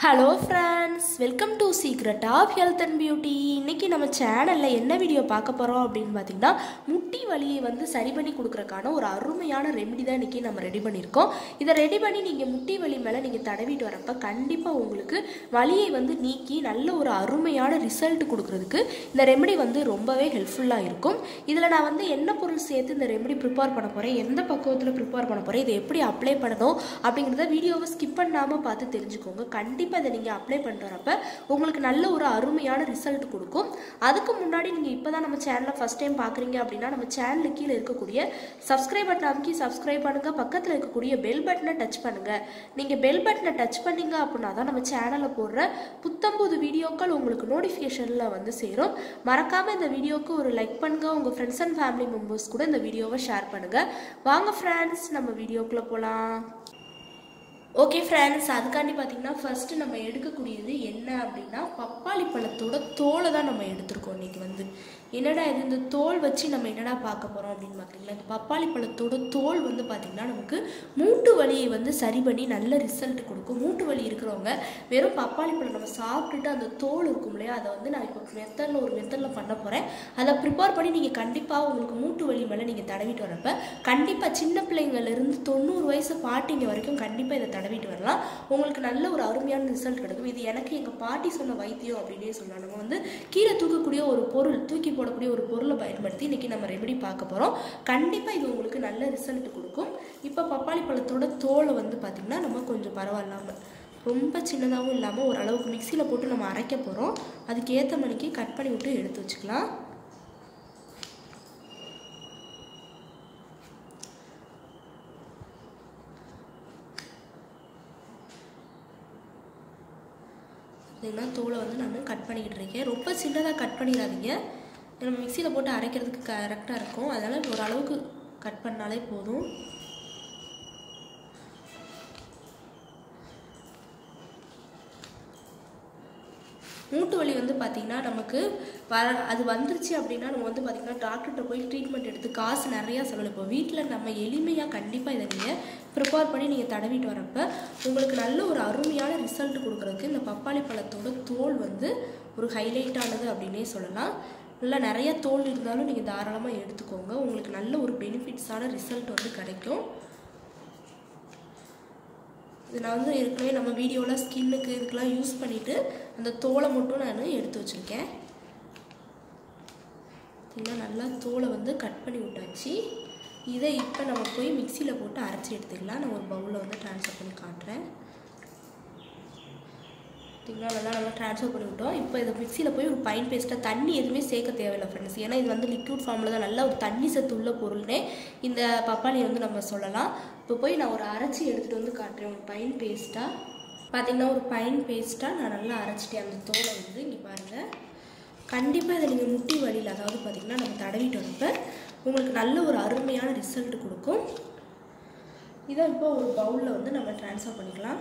hello friends welcome to secret of health and beauty இன்றைக்கி நம்ம சேனலில் என்ன வீடியோ பார்க்க போகிறோம் அப்படின்னு பார்த்தீங்கன்னா முட்டி வலியை வந்து சரி பண்ணி கொடுக்குறக்கான ஒரு அருமையான ரெமெடி தான் இன்றைக்கி நம்ம ரெடி பண்ணியிருக்கோம் இதை ரெடி பண்ணி நீங்கள் முட்டி வலி மேலே நீங்கள் தடவிட்டு வரப்போ கண்டிப்பாக உங்களுக்கு வலியை வந்து நீக்கி நல்ல ஒரு அருமையான ரிசல்ட் கொடுக்குறதுக்கு இந்த ரெமெடி வந்து ரொம்பவே ஹெல்ப்ஃபுல்லாக இருக்கும் இதில் நான் வந்து என்ன பொருள் சேர்த்து இந்த ரெமெடி ப்ரிப்பேர் பண்ண போகிறேன் எந்த பக்குவத்தில் ப்ரிப்பேர் பண்ண போகிறேன் இதை எப்படி அப்ளை பண்ணணும் அப்படிங்கிறத வீடியோவை ஸ்கிப் பண்ணாமல் பார்த்து தெரிஞ்சுக்கோங்க கண்டிப்பாக இதை நீங்கள் அப்ளை பண்ணிட்டு வரப்ப உங்களுக்கு நல்ல ஒரு அருமையான ரிசல்ட் கொடுக்கும் அதுக்கு முன்னாடி நீங்கள் இப்போ தான் நம்ம சேனலை ஃபஸ்ட் டைம் பார்க்குறீங்க அப்படின்னா நம்ம சேனலுக்கு கீழே இருக்கக்கூடிய சப்ஸ்கிரைப் பட்டன் அமைக்கி சப்ஸ்கிரைப் பண்ணுங்கள் பக்கத்தில் இருக்கக்கூடிய பெல் பட்டனை டச் பண்ணுங்கள் நீங்கள் பெல் பட்டனை டச் பண்ணீங்க அப்படின்னா தான் நம்ம சேனலில் போடுற புத்தம்புது வீடியோக்கள் உங்களுக்கு நோட்டிஃபிகேஷனில் வந்து சேரும் மறக்காமல் இந்த வீடியோவுக்கு ஒரு லைக் பண்ணுங்கள் உங்கள் ஃப்ரெண்ட்ஸ் அண்ட் ஃபேமிலி மெம்பர்ஸ் கூட இந்த வீடியோவை ஷேர் பண்ணுங்கள் வாங்க ஃப்ரெண்ட்ஸ் நம்ம வீடியோக்குள்ளே போகலாம் ஓகே ஃப்ரெண்ட்ஸ் அதுக்காண்டி பார்த்தீங்கன்னா ஃபஸ்ட்டு நம்ம எடுக்கக்கூடியது என்ன அப்படின்னா பப்பாளி பழத்தோட தோலை தான் நம்ம எடுத்திருக்கோம் இன்றைக்கி வந்து என்னடா இது இந்த தோல் வச்சு நம்ம என்னடா பார்க்க போகிறோம் அப்படின்னு பார்க்குறீங்களா இந்த பப்பாளி பழத்தோட தோல் வந்து பார்த்திங்கன்னா நமக்கு மூட்டு வலியை வந்து சரி பண்ணி நல்ல ரிசல்ட் கொடுக்கும் மூட்டு வலி இருக்கிறவங்க வெறும் பப்பாளி பழம் நம்ம சாப்பிட்டுட்டு அந்த தோல் இருக்கும் இல்லையா அதை வந்து நான் இப்போ மெத்தடில் ஒரு மெத்தடில் பண்ண போகிறேன் அதை ப்ரிப்பேர் பண்ணி நீங்கள் கண்டிப்பாக உங்களுக்கு மூட்டு வலி மேலே நீங்கள் தடவிட்டு வரப்ப கண்டிப்பாக சின்ன பிள்ளைங்கள்லேருந்து தொண்ணூறு வயசு பாட்டிங்க வரைக்கும் கண்டிப்பாக இதை தடவிட்டு வரலாம் உங்களுக்கு நல்ல ஒரு அருமையான ரிசல்ட் கிடைக்கும் இது எனக்கு எங்கள் பாட்டி சொன்ன வைத்தியம் அப்படின்னே சொல்லலாம் நம்ம வந்து கீழே தூக்கக்கூடிய ஒரு பொருள் தூக்கி போடக்கூடிய ஒரு பொருளை பயன்படுத்தி இன்றைக்கி நம்ம ரெமெடி பார்க்க போகிறோம் கண்டிப்பாக இது உங்களுக்கு நல்ல ரிசல்ட் கொடுக்கும் இப்போ பப்பாளி பழத்தோட தோலை வந்து பார்த்திங்கன்னா நம்ம கொஞ்சம் பரவாயில்லாமல் ரொம்ப சின்னதாகவும் இல்லாமல் ஓரளவுக்கு மிக்சியில் போட்டு நம்ம அரைக்க போகிறோம் அதுக்கு ஏற்ற மணிக்கு கட் பண்ணி விட்டு எடுத்து வச்சுக்கலாம் பார்த்தீங்கன்னா தோலை வந்து நான் கட் பண்ணிக்கிட்டு இருக்கேன் ரொம்ப சின்னதாக கட் பண்ணிடாதீங்க நம்ம மிக்சியில் போட்டு அரைக்கிறதுக்கு கரெக்டாக இருக்கும் அதனால் ஓரளவுக்கு கட் பண்ணாலே போதும் மூட்டு வலி வந்து பார்த்திங்கன்னா நமக்கு வர அது வந்துருச்சு அப்படின்னா நம்ம வந்து பார்த்திங்கன்னா டாக்டர்கிட்ட போய் ட்ரீட்மெண்ட் எடுத்து காசு நிறையா செலவு இப்போ வீட்டில் நம்ம எளிமையாக கண்டிப்பாக இதை நீங்கள் ப்ரிப்பேர் பண்ணி நீங்கள் தடவிட்டு வரப்ப உங்களுக்கு நல்ல ஒரு அருமையான ரிசல்ட் கொடுக்குறதுக்கு இந்த பப்பாளி பழத்தோட தோல் வந்து ஒரு ஹைலைட்டானது அப்படின்னே சொல்லலாம் நல்லா நிறைய தோல் இருந்தாலும் நீங்கள் தாராளமாக எடுத்துக்கோங்க உங்களுக்கு நல்ல ஒரு பெனிஃபிட்ஸான ரிசல்ட் வந்து கிடைக்கும் இது நான் வந்து ஏற்கனவே நம்ம வீடியோவில் ஸ்கின்னுக்கு இதுக்கெலாம் யூஸ் பண்ணிவிட்டு அந்த தோலை மட்டும் நான் எடுத்து வச்சுருக்கேன் பார்த்திங்கன்னா நல்லா தோலை வந்து கட் பண்ணி விட்டாச்சு இதை இப்போ நம்ம போய் மிக்சியில் போட்டு அரைச்சி எடுத்துக்கலாம் நான் ஒரு பவுலில் வந்து ட்ரான்ஸ்ஃபர் பண்ணி காட்டுறேன் பார்த்திங்கன்னா நல்லா நல்லா ட்ரான்ஸ்ஃபர் பண்ணி விட்டோம் இப்போ இதை மிக்சியில் போய் ஒரு பைன் பேஸ்ட்டாக தண்ணி எதுவுமே சேர்க்க தேவையில்லை ஃப்ரெண்ட்ஸ் ஏன்னா இது வந்து லிக்விட் ஃபார்மில் தான் நல்ல ஒரு தண்ணி சத்து உள்ள பொருள்னே இந்த பப்பாளியை வந்து நம்ம சொல்லலாம் இப்போ போய் நான் ஒரு அரைச்சி எடுத்துகிட்டு வந்து காட்டுறேன் ஒரு பைன் பேஸ்ட்டாக பார்த்திங்கன்னா ஒரு பைன் பேஸ்ட்டாக நான் நல்லா அரைச்சிட்டேன் அந்த தோலை வந்து இங்கே பாருங்கள் கண்டிப்பாக இதை நீங்கள் முட்டி வழியில் அதாவது பார்த்திங்கன்னா நம்ம தடவிட்டு வரப்ப உங்களுக்கு நல்ல ஒரு அருமையான ரிசல்ட் கொடுக்கும் இதை இப்போ ஒரு பவுலில் வந்து நம்ம ட்ரான்ஸ்ஃபர் பண்ணிக்கலாம்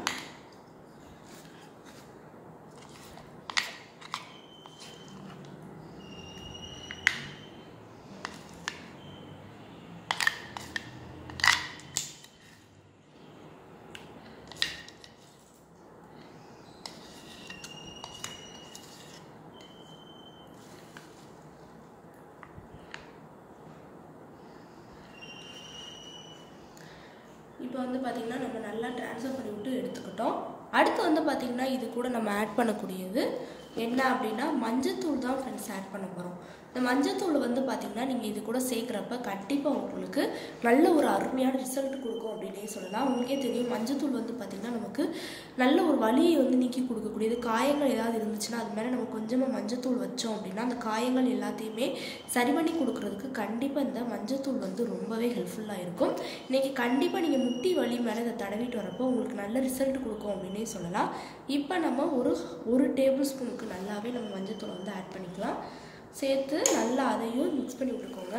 இப்போ வந்து பார்த்திங்கன்னா நம்ம நல்லா ட்ரான்ஸ்ஃபர் பண்ணி விட்டு எடுத்துக்கிட்டோம் அடுத்து வந்து பார்த்திங்கன்னா இது கூட நம்ம ஆட் பண்ணக்கூடியது என்ன அப்படின்னா மஞ்சத்தூள் தான் ஃப்ரெண்ட்ஸ் ஆட் பண்ண போகிறோம் இந்த மஞ்சத்தூள் வந்து பார்த்திங்கன்னா நீங்கள் இது கூட சேர்க்குறப்ப கண்டிப்பாக உங்களுக்கு நல்ல ஒரு அருமையான ரிசல்ட் கொடுக்கும் அப்படின்னே சொல்லலாம் உங்களுக்கே தெரியும் மஞ்சத்தூள் வந்து பார்த்திங்கன்னா நமக்கு நல்ல ஒரு வலியை வந்து நீக்கி கொடுக்கக்கூடியது காயங்கள் ஏதாவது இருந்துச்சுன்னா அது மேலே நம்ம கொஞ்சமாக மஞ்சத்தூள் வச்சோம் அப்படின்னா அந்த காயங்கள் எல்லாத்தையுமே சரி பண்ணி கொடுக்குறதுக்கு கண்டிப்பாக இந்த மஞ்சத்தூள் வந்து ரொம்பவே ஹெல்ப்ஃபுல்லாக இருக்கும் இன்றைக்கி கண்டிப்பாக நீங்கள் முட்டி வலி மேலே இதை தடவிட்டு வரப்போ உங்களுக்கு நல்ல ரிசல்ட் கொடுக்கும் அப்படின்னே சொல்லலாம் இப்போ நம்ம ஒரு ஒரு டேபிள் ஸ்பூனுக்கு நல்லாவே நம்ம மஞ்சத்தூளை வந்து ஆட் பண்ணிக்கலாம் சேர்த்து நல்லா அதையும் மிக்ஸ் பண்ணி விட்டுக்கோங்க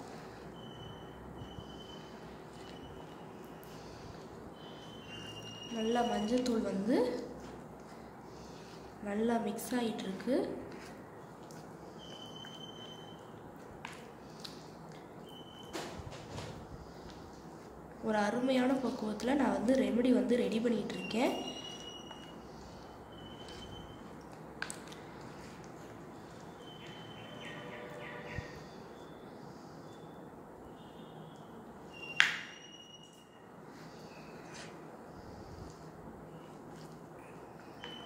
நல்லா மஞ்சத்தூள் வந்து நல்லா மிக்ஸ் ஆகிட்டுருக்கு ஒரு அருமையான பக்குவத்தில் நான் வந்து ரெமெடி வந்து ரெடி பண்ணிகிட்டு இருக்கேன்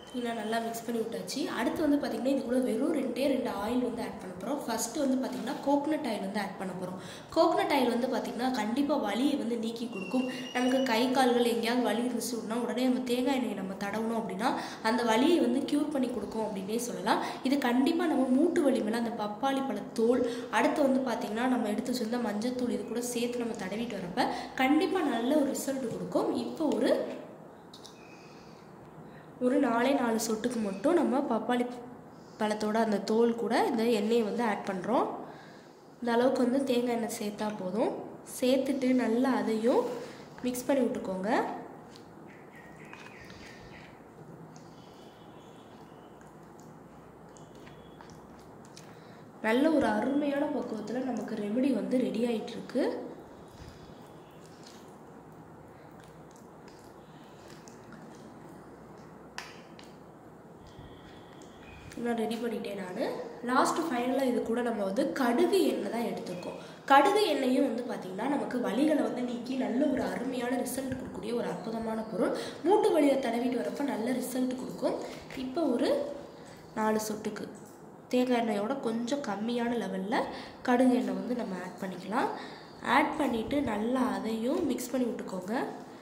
இன்னும் நல்லா மிக்ஸ் பண்ணி விட்டாச்சு அடுத்து வந்து பார்த்திங்கன்னா இது கூட வெறும் ரெண்டே ரெண்டு ஆயில் வந்து ஆட் பண்ண போகிறோம் ஃபஸ்ட்டு வந்து பார்த்திங்கன்னா கோகனட் ஆயில் வந்து ஆட் பண்ண போகிறோம் கோகனட் ஆயில் வந்து பார்த்திங்கன்னா கண்டிப்பாக வலியை வந்து நீக்கி கொடுக்கும் நமக்கு கை கால்கள் எங்கேயாவது வலி இருந்துச்சு அப்படின்னா உடனே நம்ம தேங்காய் எண்ணெயை நம்ம தடவணும் அப்படின்னா அந்த வலியை வந்து க்யூர் பண்ணி கொடுக்கும் அப்படின்னே சொல்லலாம் இது கண்டிப்பாக நம்ம மூட்டு வலி மேலே அந்த பப்பாளி பழத்தோல் அடுத்து வந்து பார்த்திங்கன்னா நம்ம எடுத்து வச்சிருந்த மஞ்சத்தூள் இது கூட சேர்த்து நம்ம தடவிட்டு வரப்ப கண்டிப்பாக நல்ல ஒரு ரிசல்ட் கொடுக்கும் இப்போ ஒரு ஒரு நாலே நாலு சொட்டுக்கு மட்டும் நம்ம பப்பாளி பழத்தோட அந்த தோல் கூட இந்த எண்ணெயை வந்து ஆட் பண்ணுறோம் இந்த அளவுக்கு வந்து தேங்காய் எண்ணெய் சேர்த்தா போதும் சேர்த்துட்டு நல்லா அதையும் மிக்ஸ் பண்ணி விட்டுக்கோங்க நல்ல ஒரு அருமையான பக்குவத்தில் நமக்கு ரெமெடி வந்து ரெடி ஆயிட்டிருக்கு நான் ரெடி பண்ணிட்டேன் நான் லாஸ்ட்டு ஃபைனலாக இது கூட நம்ம வந்து கடுகு எண்ணெய் தான் எடுத்திருக்கோம் கடுகு எண்ணெயும் வந்து பார்த்திங்கன்னா நமக்கு வலிகளை வந்து நீக்கி நல்ல ஒரு அருமையான ரிசல்ட் கொடுக்கக்கூடிய ஒரு அற்புதமான பொருள் மூட்டு வலியை தடவிட்டு வரப்போ நல்ல ரிசல்ட் கொடுக்கும் இப்போ ஒரு நாலு சொட்டுக்கு தேங்காய் எண்ணெயோட கொஞ்சம் கம்மியான லெவலில் கடுகு எண்ணெய் வந்து நம்ம ஆட் பண்ணிக்கலாம் ஆட் பண்ணிவிட்டு நல்லா அதையும் மிக்ஸ் பண்ணி விட்டுக்கோங்க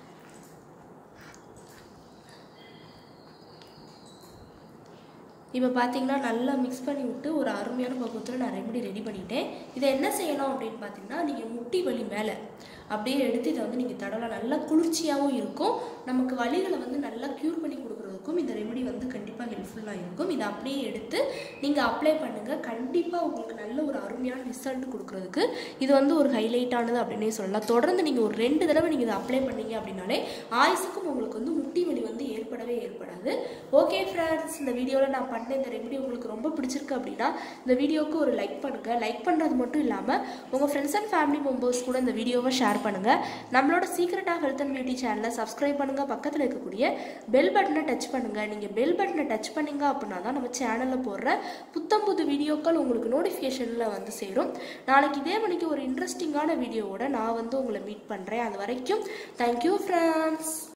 இப்போ பார்த்தீங்கன்னா நல்லா மிக்ஸ் பண்ணி விட்டு ஒரு அருமையான பக்குவத்தில் நான் ரெமெடி ரெடி பண்ணிட்டேன் இதை என்ன செய்யணும் அப்படின்னு பார்த்தீங்கன்னா நீங்கள் முட்டி வலி மேலே அப்படியே எடுத்து இதை வந்து நீங்கள் தடவலாம் நல்லா குளிர்ச்சியாகவும் இருக்கும் நமக்கு வலிகளை வந்து நல்லா க்யூர் பண்ணி கொடுக்குறதுக்கும் இந்த ரெமெடி வந்து கண்டிப்பாக ஹெல்ப்ஃபுல்லாக இருக்கும் இதை அப்படியே எடுத்து நீங்கள் அப்ளை பண்ணுங்கள் கண்டிப்பாக உங்களுக்கு நல்ல ஒரு அருமையான ரிசல்ட் கொடுக்குறதுக்கு இது வந்து ஒரு ஹைலைட்டானது அப்படின்னே சொல்லலாம் தொடர்ந்து நீங்கள் ஒரு ரெண்டு தடவை நீங்கள் இதை அப்ளை பண்ணீங்க அப்படின்னாலே ஆயுசுக்கும் உங்களுக்கு வந்து முட்டி வலி வந்து ஏற்படவே ஏற்படாது ஓகே ஃப்ரெண்ட்ஸ் இந்த வீடியோவில் நான் பண்ண இந்த ரெமெடி உங்களுக்கு ரொம்ப பிடிச்சிருக்கு அப்படின்னா இந்த வீடியோவுக்கு ஒரு லைக் பண்ணுங்கள் லைக் பண்ணுறது மட்டும் இல்லாமல் உங்கள் ஃப்ரெண்ட்ஸ் அண்ட் ஃபேமிலி மெம்பர்ஸ் கூட இந்த வீடியோவை ஷேர் பண்ணுங்கள் நம்மளோட சீக்ரெட்டாக ஹெல்த் அண்ட் பியூட்டி சேனலை சப்ஸ்கிரைப் பண்ணுங்கள் பக்கத்தில் இருக்கக்கூடிய பெல் பட்டனை டச் பண்ணுங்கள் நீங்கள் பெல் பட்டனை டச் பண்ணீங்க அப்படின்னா தான் நம்ம சேனலில் போடுற புத்தம் புது வீடியோக்கள் உங்களுக்கு நோட்டிஃபிகேஷனில் வந்து சேரும் நாளைக்கு இதே மணிக்கு ஒரு இன்ட்ரெஸ்டிங்கான வீடியோவோட நான் வந்து உங்களை மீட் பண்ணுறேன் அது வரைக்கும் தேங்க்யூ ஃப்ரெண்ட்ஸ்